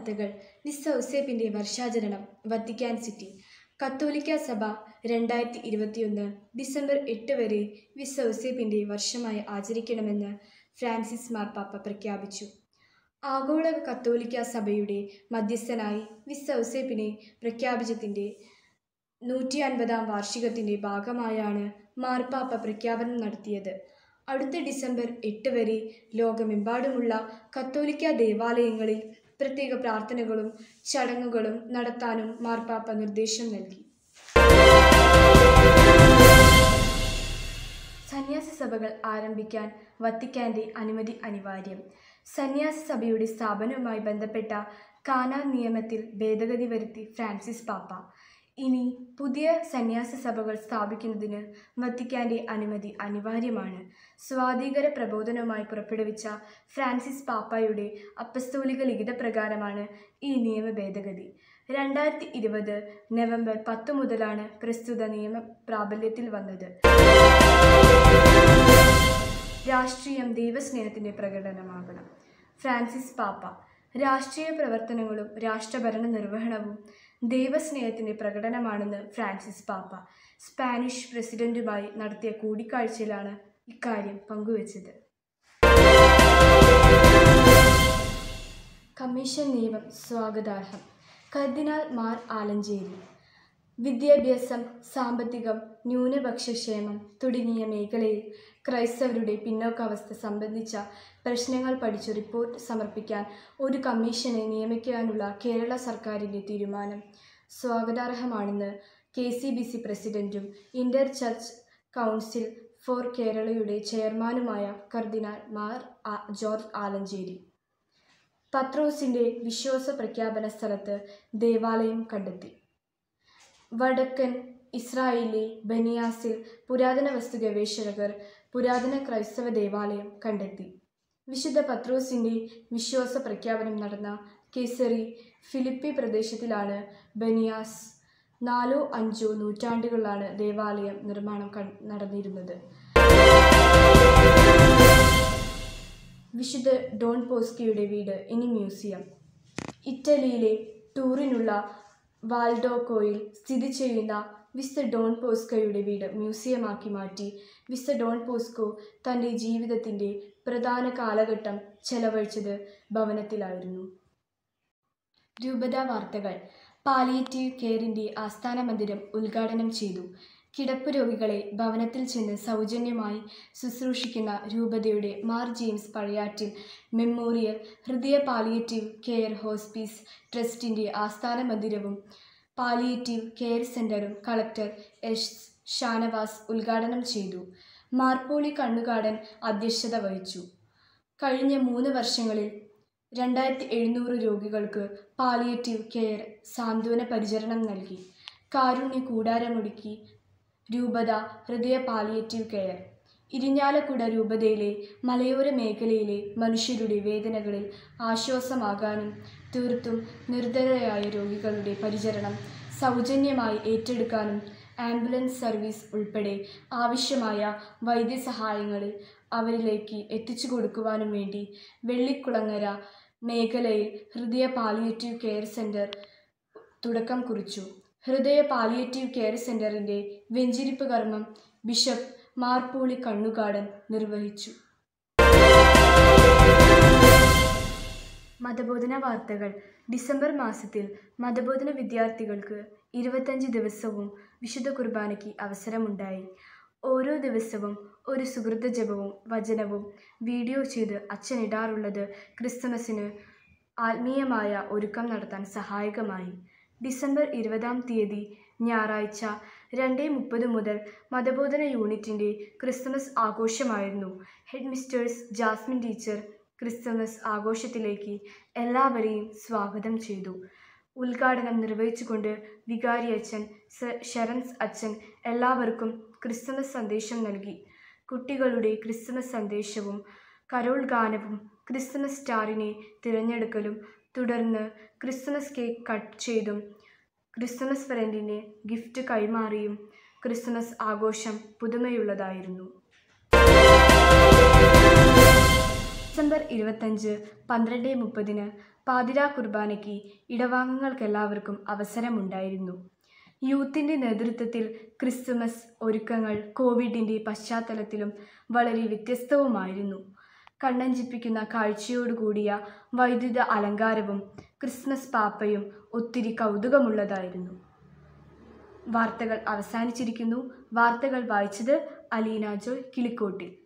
വാർത്തകൾ വിസ് ഔസേപ്പിന്റെ വർഷാചരണം Vatican city കത്തോലിക്ക സഭ രണ്ടായിരത്തി ഇരുപത്തിയൊന്ന് ഡിസംബർ എട്ട് വരെ വിസ് ഔസേപ്പിന്റെ വർഷമായി ആചരിക്കണമെന്ന് ഫ്രാൻസിസ് മാർപ്പാപ്പ പ്രഖ്യാപിച്ചു ആഗോള കത്തോലിക്ക സഭയുടെ മധ്യസ്ഥനായി വിസ് ഔസേപ്പിനെ പ്രഖ്യാപിച്ചതിൻ്റെ നൂറ്റി അൻപതാം വാർഷികത്തിൻ്റെ ഭാഗമായാണ് മാർപ്പാപ്പ പ്രഖ്യാപനം നടത്തിയത് അടുത്ത ഡിസംബർ എട്ട് വരെ ലോകമെമ്പാടുമുള്ള കത്തോലിക്ക ദേവാലയങ്ങളിൽ പ്രത്യേക പ്രാർത്ഥനകളും ചടങ്ങുകളും നടത്താനും മാർപ്പാപ്പ നിർദ്ദേശം നൽകി സന്യാസ സഭകൾ ആരംഭിക്കാൻ വത്തിക്കാന്റെ അനുമതി അനിവാര്യം സന്യാസ സഭയുടെ സ്ഥാപനവുമായി ബന്ധപ്പെട്ട കാന നിയമത്തിൽ ഭേദഗതി വരുത്തി ഫ്രാൻസിസ് പാപ്പ ഇനി പുതിയ സന്യാസ സഭകൾ സ്ഥാപിക്കുന്നതിന് വത്തിക്കാന്റെ അനുമതി അനിവാര്യമാണ് സ്വാധികര പ്രബോധനവുമായി പുറപ്പെടുവിച്ച ഫ്രാൻസിസ് പാപ്പായുടെ അപ്പസ്തോലിക ലിഖിതപ്രകാരമാണ് ഈ നിയമ ഭേദഗതി രണ്ടായിരത്തി ഇരുപത് നവംബർ പത്ത് മുതലാണ് പ്രസ്തുത നിയമം പ്രാബല്യത്തിൽ വന്നത് രാഷ്ട്രീയം ദൈവസ്നേഹത്തിൻ്റെ പ്രകടനമാകണം ഫ്രാൻസിസ് പാപ്പ രാഷ്ട്രീയ പ്രവർത്തനങ്ങളും രാഷ്ട്രഭരണ നിർവഹണവും ദൈവസ്നേഹത്തിൻ്റെ പ്രകടനമാണെന്ന് ഫ്രാൻസിസ് പാപ്പ സ്പാനിഷ് പ്രസിഡന്റുമായി നടത്തിയ കൂടിക്കാഴ്ചയിലാണ് ഇക്കാര്യം പങ്കുവച്ചത് കമ്മീഷൻ നിയമം സ്വാഗതാർഹം കർദിനാൾ മാർ ആലഞ്ചേരി വിദ്യാഭ്യാസം സാമ്പത്തികം ന്യൂനപക്ഷക്ഷേമം തുടങ്ങിയ മേഖലയിൽ ക്രൈസ്തവരുടെ പിന്നോക്കാവസ്ഥ സംബന്ധിച്ച പ്രശ്നങ്ങൾ പഠിച്ച് റിപ്പോർട്ട് സമർപ്പിക്കാൻ ഒരു കമ്മീഷനെ നിയമിക്കാനുള്ള കേരള സർക്കാരിൻ്റെ തീരുമാനം സ്വാഗതാർഹമാണെന്ന് കെ സി ബി സി പ്രസിഡന്റും ഇന്റർ ചർച്ച് കൗൺസിൽ ഫോർ കേരളയുടെ ചെയർമാനുമായ കർദിനാൾ മാർ ആ- ജോർജ് ആലഞ്ചേരി പത്രോസിന്റെ വിശ്വാസ പ്രഖ്യാപന സ്ഥലത്ത് ദേവാലയം കണ്ടെത്തി വടക്കൻ ഇസ്രായേലിലെ ബനിയാസിൽ പുരാതന വസ്തു ഗവേഷകർ പുരാതന ക്രൈസ്തവ ദേവാലയം കണ്ടെത്തി വിശുദ്ധ പത്രോസിന്റെ വിശ്വാസ പ്രഖ്യാപനം നടന്ന കേസറി ഫിലിപ്പി പ്രദേശത്തിലാണ് ബനിയാസ് നാലോ അഞ്ചോ നൂറ്റാണ്ടുകളിലാണ് ദേവാലയം നിർമ്മാണം കൺ- നടന്നിരുന്നത് വിശുദ്ധ ഡോൺ പോസ്കിയുടെ വീട് ഇനി മ്യൂസിയം ഇറ്റലിയിലെ ടൂറിനുള്ള വാൽഡോക്കോയിൽ സ്ഥിതി ചെയ്യുന്ന വിസ്ത ഡോൺ പോസ്കോയുടെ വീട് മ്യൂസിയമാക്കി മാറ്റി വിസ്ത ഡോൺ പോസ്കോ തൻ്റെ ജീവിതത്തിൻ്റെ പ്രധാന കാലഘട്ടം ചെലവഴിച്ചത് ഭവനത്തിലായിരുന്നു രൂപത വാർത്തകൾ പാലിയേറ്റീവ് കെയറിൻ്റെ ആസ്ഥാന മന്ദിരം ഉദ്ഘാടനം ചെയ്തു കിടപ്പ് രോഗികളെ ഭവനത്തിൽ ചെന്ന് സൗജന്യമായി ശുശ്രൂഷിക്കുന്ന രൂപതയുടെ മാർ ജെയിംസ് പഴയാറ്റിൽ മെമ്മോറിയൽ ഹൃദയ പാലിയേറ്റീവ് കെയർ ഹോസ്പീസ് ട്രസ്റ്റിൻ്റെ ആസ്ഥാന മന്ദിരവും പാലിയേറ്റീവ് കെയർ സെൻ്ററും കളക്ടർ എസ് ഷാനവാസ് ഉദ്ഘാടനം ചെയ്തു മാർപ്പോളി കണ്ണുകാടൻ അധ്യക്ഷത വഹിച്ചു കഴിഞ്ഞ മൂന്ന് വർഷങ്ങളിൽ രണ്ടായിരത്തി എഴുന്നൂറ് രോഗികൾക്ക് പാലിയേറ്റീവ് കെയർ സാന്ത്വന പരിചരണം നൽകി കാരുണ്യ കൂടാരമൊടുക്കി രൂപത ഹൃദയ പാലിയേറ്റീവ് കെയർ ഇരിഞ്ഞാലക്കുട രൂപതയിലെ മലയോര മേഖലയിലെ മനുഷ്യരുടെ വേദനകളിൽ ആശ്വാസമാകാനും തീർത്തും നിർധരരായ രോഗികളുടെ പരിചരണം സൗജന്യമായി ഏറ്റെടുക്കാനും ആംബുലൻസ് സർവീസ് ഉൾപ്പെടെ ആവശ്യമായ വൈദ്യസഹായങ്ങളിൽ അവരിലേക്ക് എത്തിച്ചു കൊടുക്കുവാനും വേണ്ടി വെള്ളിക്കുളങ്ങര മേഖലയിൽ ഹൃദയ പാലിയേറ്റീവ് കെയർ സെൻറ്റർ തുടക്കം കുറിച്ചു ഹൃദയ പാലിയേറ്റീവ് കെയർ സെൻ്ററിൻ്റെ വെഞ്ചിരിപ്പ് കർമ്മം ബിഷപ്പ് മാർപ്പൂളി കണ്ണുകാടൻ നിർവഹിച്ചു മതബോധന വാർത്തകൾ ഡിസംബർ മാസത്തിൽ മതബോധന വിദ്യാർത്ഥികൾക്ക് ഇരുപത്തഞ്ച് ദിവസവും വിശുദ്ധ കുർബാനയ്ക്ക് അവസരമുണ്ടായി ഓരോ ദിവസവും ഒരു സുഹൃത ജപവും വചനവും വീഡിയോ ചെയ്ത് അച്ഛനിടാറുള്ളത് ക്രിസ്തുമസിന് ആത്മീയമായ ഒരുക്കം നടത്താൻ സഹായകമായി ഡിസംബർ ഇരുപതാം തീയതി ഞായറാഴ്ച രണ്ട് മുപ്പത് മുതൽ മതബോധന യൂണിറ്റിൻ്റെ ക്രിസ്തുമസ് ആഘോഷമായിരുന്നു head mistress Jasmine teacher Christmas ആഘോഷത്തിലേക്ക് എല്ലാവരെയും സ്വാഗതം ചെയ്തു ഉദ്ഘാടനം നിർവഹിച്ചുകൊണ്ട് വികാരി അച്ഛൻ സ ശരൺസ് അച്ഛൻ എല്ലാവർക്കും ക്രിസ്തുമസ് സന്ദേശം നൽകി കുട്ടികളുടെ ക്രിസ്തുമസ് സന്ദേശവും കരോൾ ഗാനവും ക്രിസ്തുമസ് സ്റ്റാറിനെ തിരഞ്ഞെടുക്കലും തുടർന്ന് ക്രിസ്തുമസ് കേക്ക് കട്ട് ചെയ്തും ക്രിസ്തുമസ് ഫ്രണ്ടിന് ഗിഫ്റ്റ് കൈമാറിയും ക്രിസ്തുമസ് ആഘോഷം പുതുമയുള്ളതായിരുന്നു ഡിസംബർ ഇരുപത്തഞ്ച് പന്ത്രണ്ട് മുപ്പതിന് പാതിരാ കുർബാനയ്ക്ക് ഇടവാംഗങ്ങൾക്കെല്ലാവർക്കും അവസരമുണ്ടായിരുന്നു യൂത്തിൻ്റെ നേതൃത്വത്തിൽ ക്രിസ്തുമസ് ഒരുക്കങ്ങൾ കോവിഡിൻ്റെ പശ്ചാത്തലത്തിലും വളരെ വ്യത്യസ്തവുമായിരുന്നു കണ്ണഞ്ചിപ്പിക്കുന്ന കാഴ്ചയോടുകൂടിയ വൈദ്യുത അലങ്കാരവും ക്രിസ്മസ് പാപ്പയും ഒത്തിരി കൗതുകമുള്ളതായിരുന്നു വാർത്തകൾ അവസാനിച്ചിരിക്കുന്നു വാർത്തകൾ വായിച്ചത് അലീന ജോയ് കിളിക്കോട്ടിൽ